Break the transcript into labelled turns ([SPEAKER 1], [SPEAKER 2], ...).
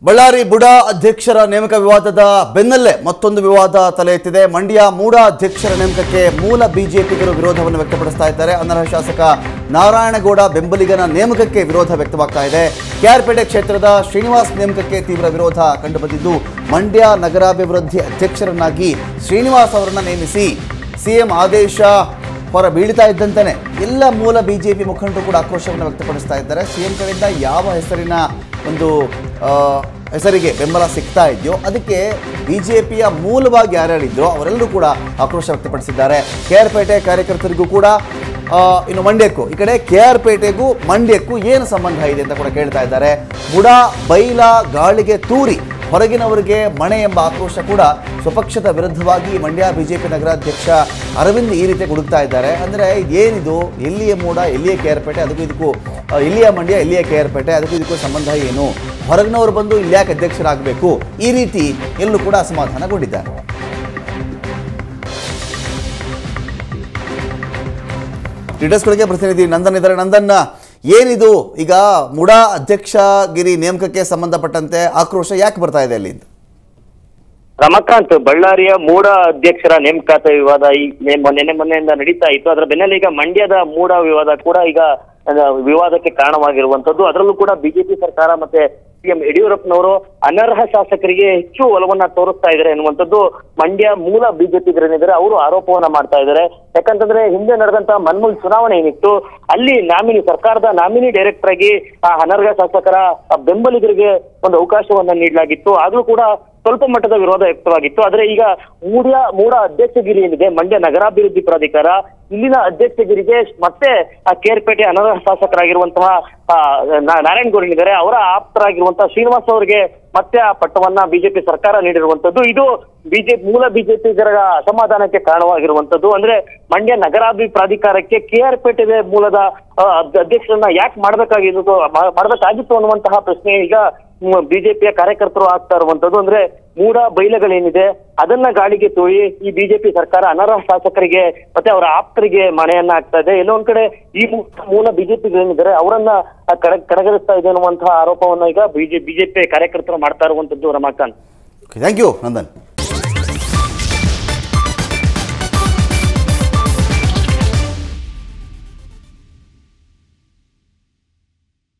[SPEAKER 1] ಬಳ್ಳಾರಿ ಬುಡಾ ಅಧ್ಯಕ್ಷರ ನೇಮಕ ವಿವಾದದ ಬೆನ್ನಲ್ಲೇ ಮತ್ತೊಂದು ವಿವಾದ ತಲೆ ಎತ್ತಿದೆ ಮಂಡ್ಯ ಮೂಡ ಅಧ್ಯಕ್ಷರ ನೇಮಕಕ್ಕೆ ಮೂಲ ಬಿಜೆಪಿಗರು ವಿರೋಧವನ್ನು ವ್ಯಕ್ತಪಡಿಸ್ತಾ ಇದ್ದಾರೆ ಅನರ್ಹ ಶಾಸಕ ನಾರಾಯಣಗೌಡ ಬೆಂಬಲಿಗನ ನೇಮಕಕ್ಕೆ ವಿರೋಧ ವ್ಯಕ್ತವಾಗ್ತಾ ಇದೆ ಕೆಆರ್ಪೇಟೆ ಕ್ಷೇತ್ರದ ಶ್ರೀನಿವಾಸ್ ನೇಮಕಕ್ಕೆ ತೀವ್ರ ವಿರೋಧ ಕಂಡುಬಂದಿದ್ದು ಮಂಡ್ಯ ನಗರಾಭಿವೃದ್ಧಿ ಅಧ್ಯಕ್ಷರನ್ನಾಗಿ ಶ್ರೀನಿವಾಸ್ ಅವರನ್ನ ನೇಮಿಸಿ ಸಿಎಂ ಆದೇಶ ಹೊರ ಬೀಳ್ತಾ ಇದ್ದಂತೆಯೇ ಎಲ್ಲ ಮೂಲ ಬಿಜೆಪಿ ಮುಖಂಡರು ಕೂಡ ಆಕ್ರೋಶವನ್ನು ವ್ಯಕ್ತಪಡಿಸ್ತಾ ಇದ್ದಾರೆ ಸಿಎಂ ಕಡೆಯಿಂದ ಯಾವ ಹೆಸರಿನ ಒಂದು ಆ, ಹೆಸರಿಗೆ ಬೆಂಬಲ ಸಿಗ್ತಾ ಇದೆಯೋ ಅದಕ್ಕೆ ಬಿಜೆಪಿಯ ಮೂಲವಾಗಿ ಯಾರ್ಯಾರಿದ್ರೋ ಅವರೆಲ್ಲರೂ ಕೂಡ ಆಕ್ರೋಶ ವ್ಯಕ್ತಪಡಿಸಿದ್ದಾರೆ ಕೆ ಆರ್ ಪೇಟೆ ಕಾರ್ಯಕರ್ತರಿಗೂ ಕೂಡ ಆ, ಇನ್ನು ಮಂಡ್ಯಕ್ಕೂ ಈ ಕಡೆ ಕೆ ಆರ್ ಪೇಟೆಗೂ ಮಂಡ್ಯಕ್ಕೂ ಏನು ಸಂಬಂಧ ಇದೆ ಅಂತ ಕೂಡ ಕೇಳ್ತಾ ಇದ್ದಾರೆ ಬುಡ ಬೈಲ ಗಾಳಿಗೆ ತೂರಿ ಹೊರಗಿನವರಿಗೆ ಮಣೆ ಎಂಬ ಆಕ್ರೋಶ ಕೂಡ ಸ್ವಪಕ್ಷದ ವಿರುದ್ಧವಾಗಿ ಮಂಡ್ಯ ಬಿಜೆಪಿ ನಗರಾಧ್ಯಕ್ಷ ಅರವಿಂದ್ ಈ ರೀತಿ ಹುಡುಕ್ತಾ ಇದ್ದಾರೆ ಅಂದರೆ ಏನಿದು ಎಲ್ಲಿಯ ಮೂಡ ಎಲ್ಲಿಯ ಕೇರ್ಪೇಟೆ ಅದಕ್ಕೂ ಇದಕ್ಕೂ ಆ, ಇಲ್ಲಿಯ ಮಂಡ್ಯ ಇಲ್ಲಿಯ ಕೇರ್ಪೇಟೆ ಅದಕ್ಕೂ ಇದಕ್ಕೂ ಸಂಬಂಧ ಏನು ಹೊರಗಿನವರು ಬಂದು ಇಲ್ಯಾಕೆ ಅಧ್ಯಕ್ಷರಾಗಬೇಕು ಈ ರೀತಿ ಎಲ್ಲೂ ಕೂಡ ಅಸಮಾಧಾನಗೊಂಡಿದ್ದಾರೆ ಡೀಟೇಲ್ಸ್ಗಳಿಗೆ ಪ್ರತಿನಿಧಿ ನಂದನ್ ಇದ್ದಾರೆ ನಂದನ್ ಏನಿದು ಈಗ ಮುಡಾ ಅಧ್ಯಕ್ಷಗಿರಿ ನೇಮಕಕ್ಕೆ ಸಂಬಂಧಪಟ್ಟಂತೆ ಆಕ್ರೋಶ ಯಾಕೆ ಬರ್ತಾ ಇದೆ ಅಲ್ಲಿಂದ
[SPEAKER 2] ರಮಕಾಂತ್ ಬಳ್ಳಾರಿಯ ಮೂಡ ಅಧ್ಯಕ್ಷರ ನೇಮಕಾತಿ ವಿವಾದ ಈ ನೆ- ಮೊನ್ನೆ ಮೊನ್ನೆಯಿಂದ ನಡೀತಾ ಇತ್ತು ಅದರ ಬೆನ್ನಲ್ಲಿ ಈಗ ಮಂಡ್ಯದ ಮೂಡ ವಿವಾದ ಕೂಡ ಈಗ ಅಹ್, ವಿವಾದಕ್ಕೆ ಕಾರಣವಾಗಿರುವಂತದ್ದು ಅದರಲ್ಲೂ ಕೂಡ ಬಿಜೆಪಿ ಸರ್ಕಾರ ಮತ್ತೆ ಸಿಎಂ ಯಡಿಯೂರಪ್ಪನವರು ಅನರ್ಹ ಶಾಸಕರಿಗೆ ಹೆಚ್ಚು ಒಲವನ್ನ ತೋರಿಸ್ತಾ ಇದ್ದಾರೆ ಎನ್ನುವಂಥದ್ದು ಮಂಡ್ಯ ಮೂಲ ಬಿಜೆಪಿಗರೇನಿದ್ದಾರೆ ಅವರು ಆರೋಪವನ್ನ ಮಾಡ್ತಾ ಇದ್ದಾರೆ ಯಾಕಂತಂದ್ರೆ ಹಿಂದೆ ನಡೆದಂತ ಮನ್ಮೂಲ್ ಚುನಾವಣೆ ಏನಿತ್ತು ಅಲ್ಲಿ ನಾಮಿನಿ ಸರ್ಕಾರದ ನಾಮಿನಿ ಡೈರೆಕ್ಟರ್ ಆಗಿ ಆ ಅನರ್ಹ ಶಾಸಕರ ಆ ಬೆಂಬಲಿಗರಿಗೆ ಒಂದು ಅವಕಾಶವನ್ನ ನೀಡಲಾಗಿತ್ತು ಆದ್ರೂ ಕೂಡ ಸ್ವಲ್ಪ ಮಟ್ಟದ ವಿರೋಧ ವ್ಯಕ್ತವಾಗಿತ್ತು ಆದ್ರೆ ಈಗ ಮೂಡ ಮೂಡ ಅಧ್ಯಕ್ಷಗಿರಿ ಏನಿದೆ ಮಂಡ್ಯ ನಗರಾಭಿವೃದ್ಧಿ ಪ್ರಾಧಿಕಾರ ಇಲ್ಲಿನ ಅಧ್ಯಕ್ಷಗಿರಿಗೆ ಮತ್ತೆ ಆ ಕೇರ್ಪೇಟೆ ಅನರ್ಹ ಶಾಸಕರಾಗಿರುವಂತಹ ಆ, ನಾ- ನಾರಾಯಣ್ ಗೌಡ ಏನಿದ್ದಾರೆ ಅವರ ಆಪ್ತರಾಗಿರುವಂತಹ ಶ್ರೀನಿವಾಸ್ ಅವರಿಗೆ ಮತ್ತೆ ಆ ಪಟ್ಟವನ್ನ ಬಿಜೆಪಿ ಸರ್ಕಾರ ನೀಡಿರುವಂತದ್ದು ಇದು ಬಿಜೆಪಿ ಮೂಲ ಬಿಜೆಪಿಗರ ಅಸಮಾಧಾನಕ್ಕೆ ಕಾರಣವಾಗಿರುವಂತದ್ದು ಅಂದ್ರೆ ಮಂಡ್ಯ ನಗರಾಭಿವೃದ್ಧಿ ಪ್ರಾಧಿಕಾರಕ್ಕೆ ಕೆಆರ್ ಪೇಟೆ ಮೂಲದ ಆ, ಅದ್- ಅಧ್ಯಕ್ಷರನ್ನ ಯಾಕೆ ಮಾಡ್ಬೇಕಾಗಿದ್ದು ಮಾ- ಮಾಡ್ಬೇಕಾಗಿತ್ತು ಅನ್ನುವಂತಹ ಪ್ರಶ್ನೆ ಈಗ ಬಿಜೆಪಿಯ ಕಾರ್ಯಕರ್ತರು ಆಗ್ತಾ ಇರುವಂತದ್ದು ಅಂದ್ರೆ ಮೂಡ ಬೈಲಗಳೇನಿದೆ ಅದನ್ನ ಗಾಳಿಗೆ ತೋಯಿ ಈ ಬಿಜೆಪಿ ಸರ್ಕಾರ ಅನರ್ಹ ಶಾಸಕರಿಗೆ ಮತ್ತೆ ಅವರ ಆಪ್ತರಿಗೆ ಮಣೆಯನ್ನ ಹಾಕ್ತಾ ಇದೆ ಎಲ್ಲೋ ಒಂದ್ ಕಡೆ ಈ ಮೂ- ಮೂಲ ಬಿಜೆಪಿಗಳೇನಿದ್ದಾರೆ ಅವರನ್ನ ಕಡ ಕಡೆಗಣಿಸ್ತಾ ಇದೆ ಅನ್ನುವಂತಹ ಆರೋಪವನ್ನ ಈಗ ಬಿಜೆಪಿ ಬಿಜೆಪಿ ಕಾರ್ಯಕರ್ತರು ಮಾಡ್ತಾ ಇರುವಂತದ್ದು ರಮಾಕಾಂತ್
[SPEAKER 1] ಥ್ಯಾಂಕ್ ಯು ನಂದನ್